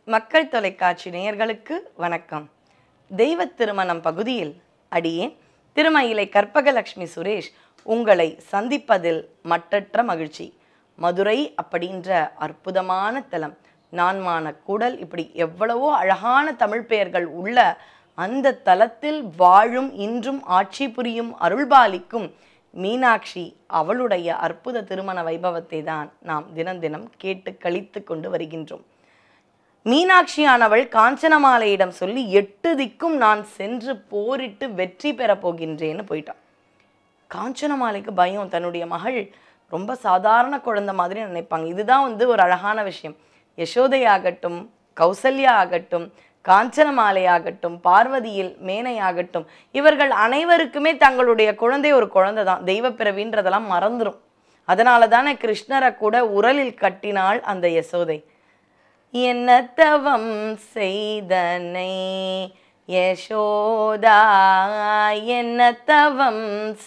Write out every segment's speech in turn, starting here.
மக்கள் தொலைக்காட்சி நேயர்களுக்கு வணக்கம் தெய்வ திருமணம் பகுதியில் அடியேன் திருமயிலை கற்பகலட்சுமி சுரேஷ் உங்களை சந்திப்பதில் மட்டற்ற மகிழ்ச்சி மதுரை அப்படின்ற அற்புதமான தலம் நான்மான கூடல் இப்படி எவ்வளவோ அழகான தமிழ் பெயர்கள் உள்ள அந்த தலத்தில் வாழும் இன்றும் ஆட்சி புரியும் அருள்பாலிக்கும் மீனாட்சி அவளுடைய அற்புத திருமண வைபவத்தை தான் நாம் தினம் தினம் கேட்டு கழித்து கொண்டு வருகின்றோம் மீனாட்சியானவள் காஞ்சனமாலையிடம் சொல்லி எட்டு திக்கும் நான் சென்று போரிட்டு வெற்றி பெறப் போகின்றேன்னு போயிட்டான் காஞ்சனமாலைக்கு பயம் தன்னுடைய மகள் ரொம்ப சாதாரண குழந்தை மாதிரி நினைப்பாங்க இதுதான் வந்து ஒரு அழகான விஷயம் யசோதை ஆகட்டும் கௌசல்யா ஆகட்டும் காஞ்சனமாலை ஆகட்டும் பார்வதியில் மேனை ஆகட்டும் இவர்கள் அனைவருக்குமே தங்களுடைய குழந்தை ஒரு குழந்தை தான் தெய்வ பிறவின்றதெல்லாம் மறந்துடும் அதனால தானே கிருஷ்ணரை கூட உரலில் கட்டினாள் அந்த யசோதை என்ன தவம் செய்தனை யசோதா என்ன தவம்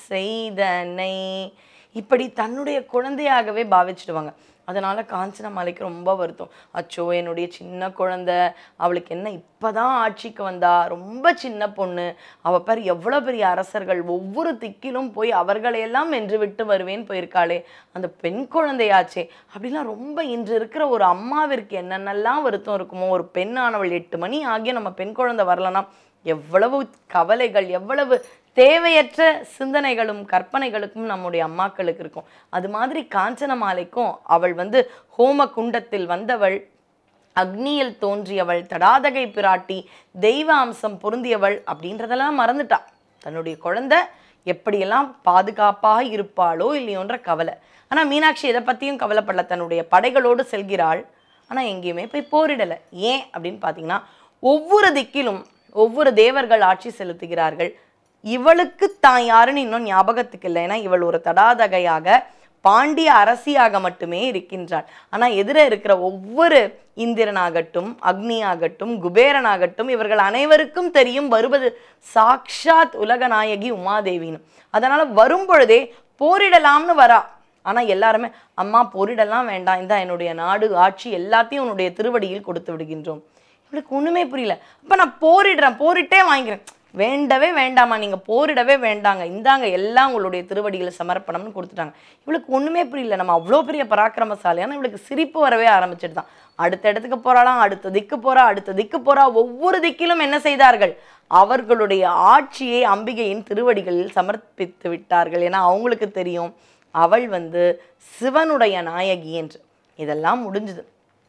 செய்தனை இப்படி தன்னுடைய குழந்தையாகவே பாவிச்சிடுவாங்க அதனால காஞ்சனமாலைக்கு ரொம்ப வருத்தம் அச்சோ என்னுடைய சின்ன குழந்தை அவளுக்கு என்ன இப்பதான் ஆட்சிக்கு வந்தா ரொம்ப சின்ன பொண்ணு அவ பேர் எவ்வளவு பெரிய அரசர்கள் ஒவ்வொரு திக்கிலும் போய் அவர்களையெல்லாம் வென்று விட்டு வருவேன் போயிருக்காளே அந்த பெண் குழந்தையாச்சே அப்படிலாம் ரொம்ப இன்று இருக்கிற ஒரு அம்மாவிற்கு என்னென்னலாம் வருத்தம் இருக்குமோ ஒரு பெண்ணானவள் எட்டு மணி ஆகிய நம்ம பெண் குழந்தை வரலனா எவ்வளவு கவலைகள் எவ்வளவு தேவையற்ற சிந்தனைகளும் கற்பனைகளுக்கும் நம்முடைய அம்மாக்களுக்கு இருக்கும் அது மாதிரி காஞ்சனமாலைக்கும் அவள் வந்து ஹோம குண்டத்தில் வந்தவள் அக்னியில் தோன்றியவள் தடாதகை பிராட்டி தெய்வ அம்சம் பொருந்தியவள் அப்படின்றதெல்லாம் மறந்துட்டா தன்னுடைய குழந்தை எப்படியெல்லாம் பாதுகாப்பாக இருப்பாளோ இல்லையோன்ற கவலை ஆனா மீனாட்சி எதை பத்தியும் கவலைப்படல தன்னுடைய படைகளோடு செல்கிறாள் ஆனா எங்கேயுமே போய் போரிடல ஏன் அப்படின்னு பார்த்தீங்கன்னா ஒவ்வொரு திக்கிலும் ஒவ்வொரு தேவர்கள் ஆட்சி செலுத்துகிறார்கள் இவளுக்கு தான் யாருன்னு இன்னும் ஞாபகத்துக்கு இல்லை ஏன்னா இவள் ஒரு தடாதகையாக பாண்டிய அரசியாக மட்டுமே இருக்கின்றாள் ஆனா எதிர இருக்கிற ஒவ்வொரு இந்திரனாகட்டும் அக்னியாகட்டும் குபேரனாகட்டும் இவர்கள் அனைவருக்கும் தெரியும் வருவது சாக்ஷாத் உலகநாயகி உமாதேவின்னு அதனால வரும் பொழுதே போரிடலாம்னு வரா ஆனா எல்லாருமே அம்மா போரிடலாம் வேண்டாம் இந்த என்னுடைய நாடு ஆட்சி எல்லாத்தையும் உன்னுடைய திருவடியில் கொடுத்து விடுகின்றோம் இவளுக்கு ஒண்ணுமே புரியல அப்ப நான் போரிடுறேன் போரிட்டே வாங்கிக்கிறேன் வேண்டவே வேண்டாமா நீங்க போரிடவே வேண்டாங்க இந்தாங்க எல்லாம் உங்களுடைய திருவடியில் சமர்ப்பணம்னு கொடுத்துட்டாங்க இவளுக்கு ஒண்ணுமே புரியல நம்ம அவ்வளோ பெரிய பராக்கிரமசாலி ஆனா இவளுக்கு சிரிப்பு வரவே ஆரம்பிச்சிட்டு தான் அடுத்த இடத்துக்கு போறாளாம் அடுத்த திக்கு போறா அடுத்த திக்கு போறா ஒவ்வொரு திக்கிலும் என்ன செய்தார்கள் அவர்களுடைய ஆட்சியை அம்பிகையின் திருவடிகளில் சமர்ப்பித்து விட்டார்கள் ஏன்னா அவங்களுக்கு தெரியும் அவள் வந்து சிவனுடைய நாயகி என்று இதெல்லாம் முடிஞ்சுது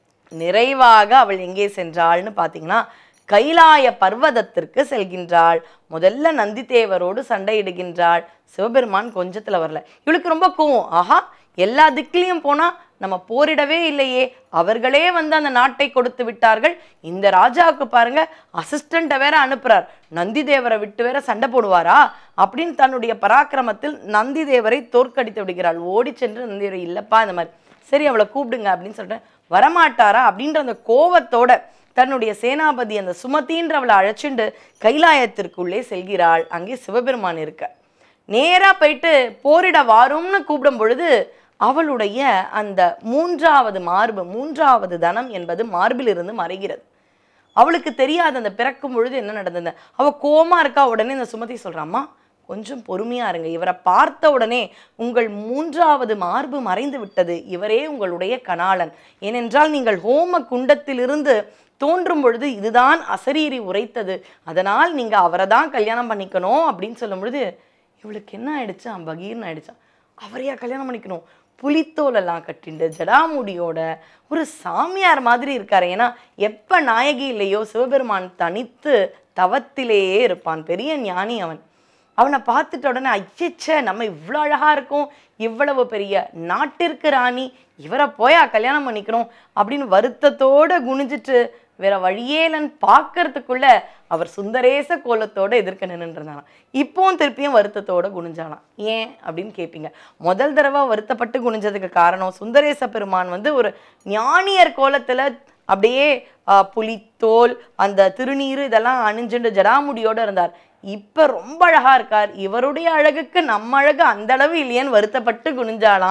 நிறைவாக அவள் எங்கே சென்றாள்னு பார்த்தீங்கன்னா கைலாய பர்வதத்திற்கு செல்கின்றாள் முதல்ல நந்திதேவரோடு சண்டையிடுகின்றாள் சிவபெருமான் கொஞ்சத்துல வரல இவளுக்கு ரொம்ப கோவம் ஆஹா எல்லா திக்கிலையும் போனா நம்ம போரிடவே இல்லையே அவர்களே வந்து அந்த நாட்டை கொடுத்து விட்டார்கள் இந்த ராஜாவுக்கு பாருங்க அசிஸ்டண்ட்டை வேற அனுப்புறார் நந்திதேவரை விட்டு வேற சண்டை போடுவாரா அப்படின்னு தன்னுடைய பராக்கிரமத்தில் நந்திதேவரை தோற்கடித்து விடுகிறாள் ஓடி சென்று நந்திதேவர் இல்லப்பா இந்த மாதிரி சரி அவளை கூப்பிடுங்க அப்படின்னு சொல்லிட்டு வரமாட்டாரா அப்படின்ற அந்த கோவத்தோட தன்னுடைய சேனாபதி அந்த சுமதின்றவளை அழைச்சிண்டு கைலாயத்திற்குள்ளே செல்கிறாள் அங்கே சிவபெருமான் இருக்க நேரா போயிட்டு போரிட வாரும்னு கூப்பிடும் பொழுது அவளுடைய அந்த மூன்றாவது மார்பு மூன்றாவது தனம் என்பது மார்பிலிருந்து மறைகிறது அவளுக்கு தெரியாது அந்த பிறக்கும் பொழுது என்ன நடந்தது அவ கோமா இருக்கா உடனே இந்த சுமதி சொல்றாம்மா கொஞ்சம் பொறுமையா இருங்க இவரை பார்த்த உடனே உங்கள் மூன்றாவது மார்பு மறைந்து விட்டது இவரே உங்களுடைய கணாளன் ஏனென்றால் நீங்கள் ஹோம குண்டத்திலிருந்து தோன்றும் பொழுது இதுதான் அசரீரி உரைத்தது அதனால் நீங்க அவரை தான் கல்யாணம் பண்ணிக்கணும் அப்படின்னு சொல்லும் பொழுது இவளுக்கு என்ன ஆயிடுச்சா பகீர்னு ஆயிடுச்சா அவரையா கல்யாணம் பண்ணிக்கணும் புலித்தோலெல்லாம் கட்டிண்டு ஜடாமுடியோட ஒரு சாமியார் மாதிரி இருக்காரு ஏன்னா எப்ப நாயகி இல்லையோ சிவபெருமான் தனித்து தவத்திலேயே இருப்பான் பெரிய ஞானி அவன் அவனை பார்த்துட்ட உடனே ஐயச்சே நம்ம இவ்வளோ அழகா இருக்கோம் இவ்வளவு பெரிய நாட்டிற்கு ராணி இவரை போயா கல்யாணம் பண்ணிக்கணும் அப்படின்னு வருத்தத்தோட குனிஞ்சிட்டு வேற வழியே இல்லைன்னு பார்க்கறதுக்குள்ள அவர் சுந்தரேச கோலத்தோட எதிர்க்க நின்றுருந்தாராம் இப்போவும் திருப்பியும் வருத்தத்தோட குனிஞ்சாலாம் ஏன் அப்படின்னு கேட்பீங்க முதல் தடவை வருத்தப்பட்டு குனிஞ்சதுக்கு காரணம் சுந்தரேச பெருமான் வந்து ஒரு ஞானியர் கோலத்துல அப்படியே ஆஹ், புலித்தோல் அந்த திருநீரு இதெல்லாம் அணிஞ்சுண்டு ஜடாமுடியோட இருந்தார் இப்ப ரொம்ப அழகா இருக்கார் இவருடைய அழகுக்கு நம்ம அழகு அந்த அளவு இல்லையேன்னு வருத்தப்பட்டு குனிஞ்சாலாம்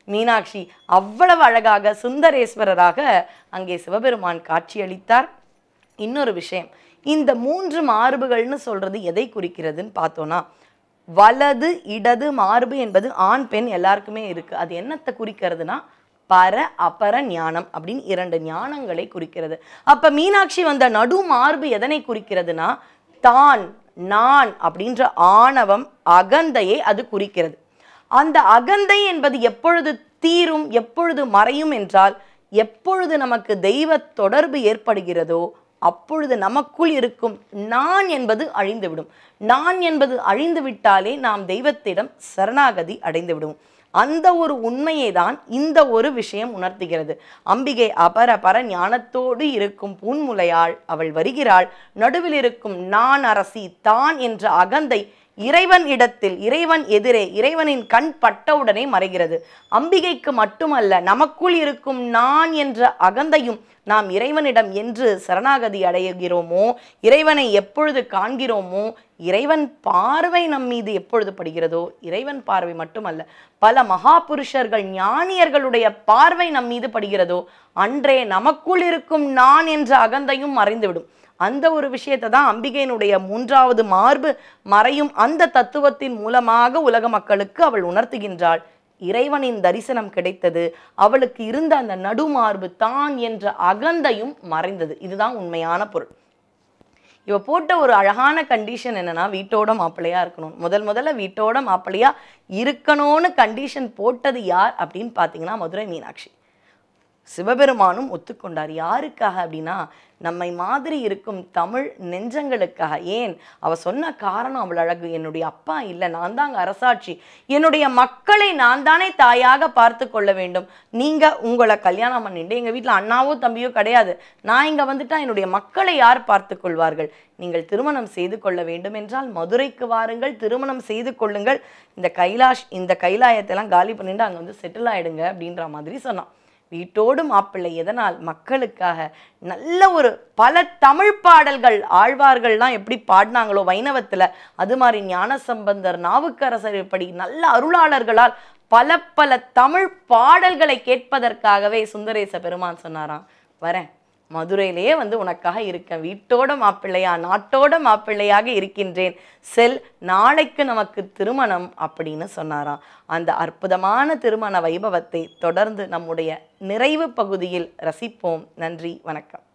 மீனாட்சி அவ்வளவு அழகாக சுந்தரேஸ்வரராக அங்கே சிவபெருமான் காட்சியளித்தார் இன்னொரு விஷயம் இந்த மூன்று மார்புகள்னு சொல்றது எதை குறிக்கிறதுன்னு பார்த்தோம்னா வலது இடது மார்பு என்பது ஆண் பெண் எல்லாருக்குமே இருக்கு அது என்னத்தை குறிக்கிறதுனா பர அபர ஞானம் அப்படின்னு இரண்டு ஞானங்களை குறிக்கிறது அப்ப மீனாட்சி வந்த நடு மார்பு எதனை குறிக்கிறதுனா தான் நான் அப்படின்ற ஆணவம் அகந்தையை அது குறிக்கிறது அந்த அகந்தை என்பது எப்பொழுது தீரும் எப்பொழுது மறையும் என்றால் எப்பொழுது நமக்கு தெய்வ தொடர்பு ஏற்படுகிறதோ அப்பொழுது நமக்குள் இருக்கும் நான் என்பது அழிந்துவிடும் நான் என்பது அழிந்து விட்டாலே நாம் தெய்வத்திடம் சரணாகதி அடைந்து விடுவோம் அந்த ஒரு உண்மையை தான் இந்த ஒரு விஷயம் உணர்த்துகிறது அம்பிகை அபர பர ஞானத்தோடு இருக்கும் பூன்முலையாள் அவள் வருகிறாள் நடுவில் இருக்கும் நான் அரசி தான் என்ற அகந்தை இறைவன் இடத்தில் இறைவன் எதிரே இறைவனின் கண் பட்டவுடனே மறைகிறது அம்பிகைக்கு மட்டுமல்ல நமக்குள் இருக்கும் நான் என்ற அகந்தையும் நாம் இறைவனிடம் என்று சரணாகதி அடைகிறோமோ இறைவனை எப்பொழுது காண்கிறோமோ இறைவன் பார்வை நம் மீது எப்பொழுது படுகிறதோ இறைவன் பார்வை மட்டுமல்ல பல மகாபுருஷர்கள் ஞானியர்களுடைய பார்வை நம் மீது படுகிறதோ அன்றே நமக்குள் இருக்கும் நான் என்ற அகந்தையும் மறைந்துவிடும் அந்த ஒரு விஷயத்தை தான் அம்பிகையினுடைய மூன்றாவது மார்பு மறையும் அந்த தத்துவத்தின் மூலமாக உலக மக்களுக்கு அவள் உணர்த்துகின்றாள் இறைவனின் தரிசனம் கிடைத்தது அவளுக்கு இருந்த அந்த நடுமார்பு தான் என்ற அகந்தையும் மறைந்தது இதுதான் உண்மையான பொருள் இவ போட்ட ஒரு அழகான கண்டிஷன் என்னன்னா வீட்டோட மாப்பிள்ளையா இருக்கணும் முதல் முதல்ல வீட்டோட மாப்பிள்ளையா இருக்கணும்னு கண்டிஷன் போட்டது யார் அப்படின்னு பார்த்தீங்கன்னா மதுரை மீனாட்சி சிவபெருமானும் ஒத்துக்கொண்டார் யாருக்காக அப்படின்னா நம்மை மாதிரி இருக்கும் தமிழ் நெஞ்சங்களுக்காக ஏன் அவ சொன்ன காரணம் அவள் அழகு என்னுடைய அப்பா இல்லை நான் தாங்க அரசாட்சி என்னுடைய மக்களை நான் தானே தாயாக பார்த்து கொள்ள வேண்டும் நீங்க உங்களை கல்யாணம் பண்ணிட்டு எங்க வீட்டில் அண்ணாவோ தம்பியோ கிடையாது நான் இங்க வந்துட்டா என்னுடைய மக்களை யார் பார்த்து கொள்வார்கள் நீங்கள் திருமணம் செய்து கொள்ள வேண்டும் என்றால் மதுரைக்கு வாருங்கள் திருமணம் செய்து கொள்ளுங்கள் இந்த கைலாஷ் இந்த கைலாயத்தெல்லாம் காலி பண்ணிட்டு அங்க வந்து செட்டில் ஆயிடுங்க அப்படின்ற மாதிரி சொன்னான் வீட்டோடு மாப்பிள்ளை எதனால் மக்களுக்காக நல்ல ஒரு பல தமிழ் பாடல்கள் ஆழ்வார்கள்லாம் எப்படி பாடினாங்களோ வைணவத்துல அது மாதிரி ஞானசம்பந்தர் நாவுக்கரசர் இப்படி நல்ல அருளாளர்களால் பல பல தமிழ் பாடல்களை கேட்பதற்காகவே சுந்தரேச பெருமான் சொன்னாராம் வரேன் மதுரையிலேயே வந்து உனக்காக இருக்கேன் வீட்டோட மாப்பிள்ளையா நாட்டோட மாப்பிள்ளையாக இருக்கின்றேன் செல் நாளைக்கு நமக்கு திருமணம் அப்படின்னு சொன்னாராம் அந்த அற்புதமான திருமண வைபவத்தை தொடர்ந்து நம்முடைய நிறைவு பகுதியில் ரசிப்போம் நன்றி வணக்கம்